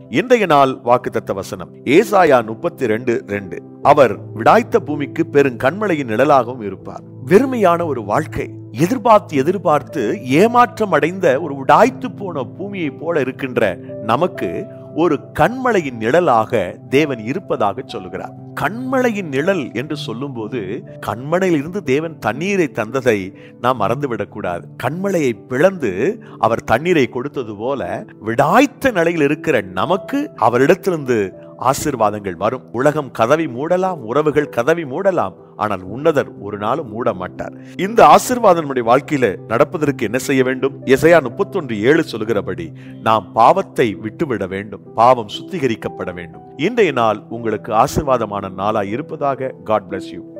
இன்றைய நாள் வாக்குத்தத்த வசனம் ஏசாயா முப்பத்தி ரெண்டு ரெண்டு அவர் விடாய்த்த பூமிக்கு பெரும் கண்மலையின் நிழலாகவும் இருப்பார் வெறுமையான ஒரு வாழ்க்கை எதிர்பார்த்து எதிர்பார்த்து ஏமாற்றம் அடைந்த ஒரு உடாய்த்து போன பூமியை போல இருக்கின்ற நமக்கு ஒரு கண்மலையின் நிழலாக தேவன் இருப்பதாக சொல்லுகிறார் கண்மலையின் நிழல் என்று சொல்லும்போது கண்மலையில் இருந்து தேவன் தண்ணீரை தந்ததை நாம் மறந்துவிடக் கூடாது கண்மலையை பிளந்து அவர் தண்ணீரை கொடுத்தது போல விடாய்த்த நிலையில் இருக்கிற நமக்கு அவரிடத்திலிருந்து ஆசிர்வாதங்கள் வரும் உலகம் கதவி மூடலாம் உறவுகள் கதவி மூடலாம் ஆனால் உன்னதர் ஒரு நாளும் மூட மாட்டார் இந்த ஆசிர்வாதம் நம்முடைய வாழ்க்கையில நடப்பதற்கு என்ன செய்ய வேண்டும் எசையா முப்பத்தொன்று ஏழு சொல்கிறபடி நாம் பாவத்தை விட்டுவிட வேண்டும் பாவம் சுத்திகரிக்கப்பட வேண்டும் இன்றைய நாள் உங்களுக்கு ஆசிர்வாதமான நாளாய் இருப்பதாக காட் bless யூ